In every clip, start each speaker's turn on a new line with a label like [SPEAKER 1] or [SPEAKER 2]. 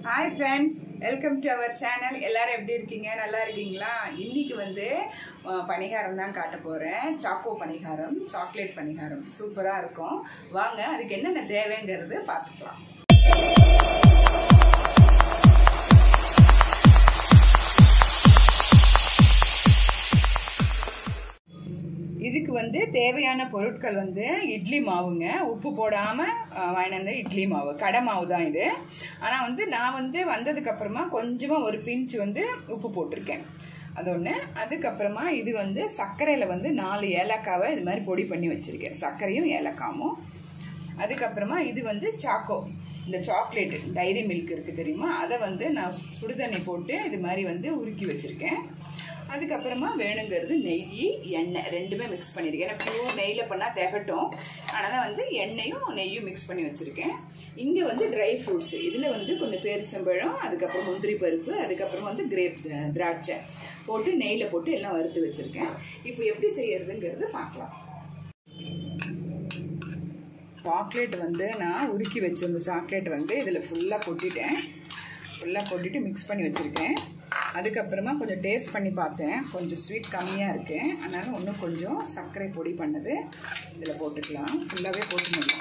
[SPEAKER 1] hi friends welcome to our channel எல்லாரும் எப்படி இருக்கீங்க நல்லா இருக்கீங்களா இன்னைக்கு வந்து அஹ், பணிகாரம் தான் காட்ட போகிறேன் சாக்கோ பணிகாரம் சாக்லேட் பணிகாரம் சூப்பராக இருக்கும் வாங்க அதுக்கு என்னென்ன தேவைங்கிறது பார்த்துக்கலாம் இதுக்கு வந்து தேவையான பொருட்கள் வந்து இட்லி மாவுங்க உப்பு போடாமல் வாங்கிட்டு வந்த இட்லி மாவு கடை மாவு தான் இது ஆனால் வந்து நான் வந்து வந்ததுக்கு அப்புறமா கொஞ்சமாக ஒரு பிஞ்ச் வந்து உப்பு போட்டிருக்கேன் அது ஒன்று அதுக்கப்புறமா இது வந்து சர்க்கரையில் வந்து நாலு ஏலக்காவை இது மாதிரி பொடி பண்ணி வச்சுருக்கேன் சர்க்கரையும் ஏலக்காவும் அதுக்கப்புறமா இது வந்து சாக்கோ இந்த சாக்லேட் டைரி மில்க் இருக்குது தெரியுமா அதை வந்து நான் சுடுதண்ணி போட்டு இது மாதிரி வந்து உருக்கி வச்சுருக்கேன் அதுக்கப்புறமா வேணுங்கிறது நெய் எண்ணெய் ரெண்டுமே மிக்ஸ் பண்ணியிருக்கேன் ஏன்னா பியூர் நெய்யில் பண்ணால் திகட்டும் அதனால் வந்து எண்ணெயும் நெய்யும் மிக்ஸ் பண்ணி வச்சுருக்கேன் இங்கே வந்து ட்ரை ஃப்ரூட்ஸ் இதில் வந்து கொஞ்சம் பேரிச்சம்பழம் அதுக்கப்புறம் முந்திரி பருப்பு அதுக்கப்புறம் வந்து கிரேப்ஸ் திராட்சை போட்டு நெய்யில் போட்டு எல்லாம் வறுத்து வச்சுருக்கேன் இப்போ எப்படி செய்யறதுங்கிறது பார்க்கலாம் சாக்லேட் வந்து நான் உருக்கி வச்சிருந்த சாக்லேட் வந்து இதில் ஃபுல்லாக கொட்டிட்டேன் ஃபுல்லாக கொட்டிட்டு மிக்ஸ் பண்ணி வச்சுருக்கேன் அதுக்கப்புறமா கொஞ்சம் டேஸ்ட் பண்ணி பார்த்தேன் கொஞ்சம் ஸ்வீட் கம்மியாக இருக்குது அதனால் இன்னும் கொஞ்சம் சர்க்கரை பொடி பண்ணது இதில் போட்டுக்கலாம் ஃபுல்லாகவே போட்டுக்கலாம்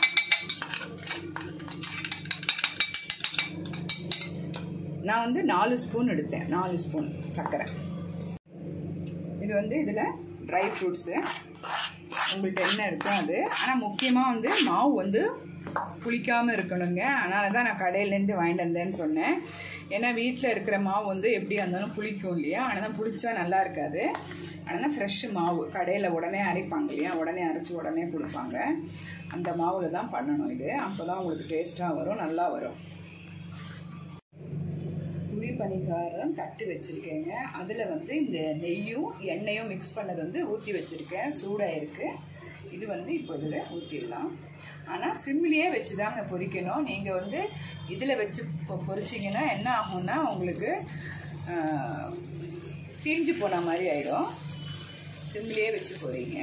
[SPEAKER 1] நான் வந்து நாலு ஸ்பூன் எடுத்தேன் நாலு ஸ்பூன் சர்க்கரை இது வந்து இதில் ட்ரை ஃப்ரூட்ஸு உங்கள்கிட்ட என்ன இருக்கோ அது ஆனால் முக்கியமாக வந்து மாவு வந்து புளிக்காமல் இருக்கணுங்க அதனால தான் நான் கடையிலேருந்து வாங்கிட்டு வந்தேன்னு சொன்னேன் ஏன்னா வீட்டில் இருக்கிற மாவு வந்து எப்படியா இருந்தாலும் புளிக்கும் இல்லையா ஆனால் தான் புளிச்சா நல்லா இருக்காது ஆனால் தான் ஃப்ரெஷ்ஷு மாவு கடையில் உடனே அரைப்பாங்க இல்லையா உடனே அரைச்சி உடனே கொடுப்பாங்க அந்த மாவில் தான் பண்ணணும் இது அப்போ தான் உங்களுக்கு டேஸ்ட்டாக வரும் நல்லா வரும் புளி பணிகாரம் தட்டு வச்சுருக்கேங்க அதில் வந்து இந்த நெய்யும் எண்ணெயும் மிக்ஸ் பண்ணது வந்து ஊற்றி வச்சுருக்கேன் சூடாக இருக்குது இது வந்து இப்போ இதில் ஊற்றிடலாம் ஆனால் சிம்மிலேயே வச்சு தாங்க பொரிக்கணும் நீங்கள் வந்து இதில் வச்சு பொ- பொரிச்சிங்கன்னா என்ன ஆகும்னா உங்களுக்கு ஆஹ், தீஞ்சு போன மாதிரி ஆயிடும் சிம்மிலேயே வச்சு பொரிங்க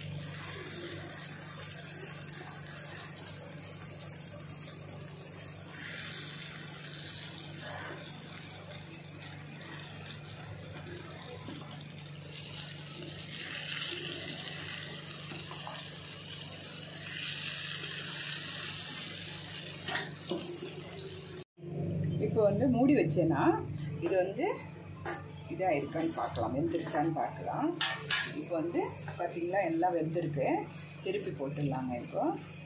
[SPEAKER 1] இப்போ வந்து மூடி வச்சேன்னா இது வந்து இதாக இருக்கான்னு பார்க்கலாம் வெந்துருச்சான்னு பார்க்கலாம் இப்போ வந்து பார்த்தீங்களா எல்லாம் வெந்திருக்கு திருப்பி போட்டுடலாங்க இப்போ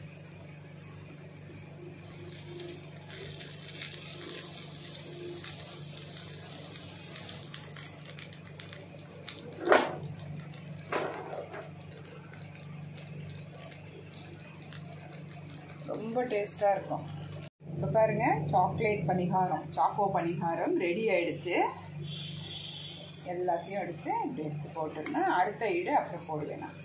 [SPEAKER 1] ரொம்ப டேஸ்ட்டாக இருக்கும் இப்போ பாருங்க சாக்லேட் பணிகாரம் சாக்கோ பணிகாரம் ரெடி ஆயிடுச்சு எல்லாத்தையும் எடுத்து இப்படி எடுத்து போட்டுருந்தேன் அடுத்த ஈடு அப்புறம் போடுவேன் நான்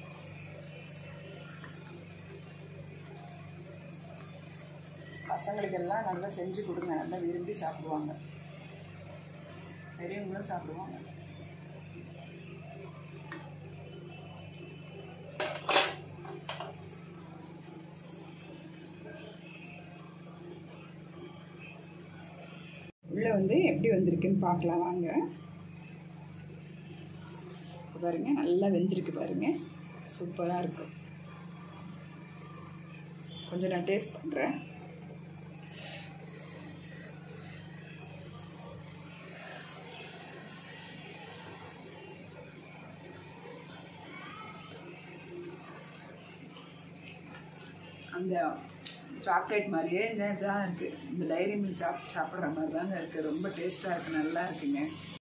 [SPEAKER 1] பசங்களுக்கெல்லாம் நல்லா செஞ்சு கொடுங்க நல்லா விரும்பி சாப்பிடுவாங்க பெரியவங்களும் சாப்பிடுவாங்க உள்ளே வந்து எப்படி வந்திருக்குன்னு பார்க்கலாம் வாங்க இப்ப பாருங்க நல்லா வெந்திருக்கு பாருங்க சூப்பராக இருக்கும் கொஞ்சம் நான் டேஸ்ட் பண்ணுறேன் அந்த சாக்லேட் மாதிரியே இந்த இதாக இருக்குது இந்த டைரி மில்க் சாப் சாப்பிட்ற மாதிரி தாங்க இருக்குது ரொம்ப டேஸ்ட்டாக இருக்குது நல்லா இருக்குங்க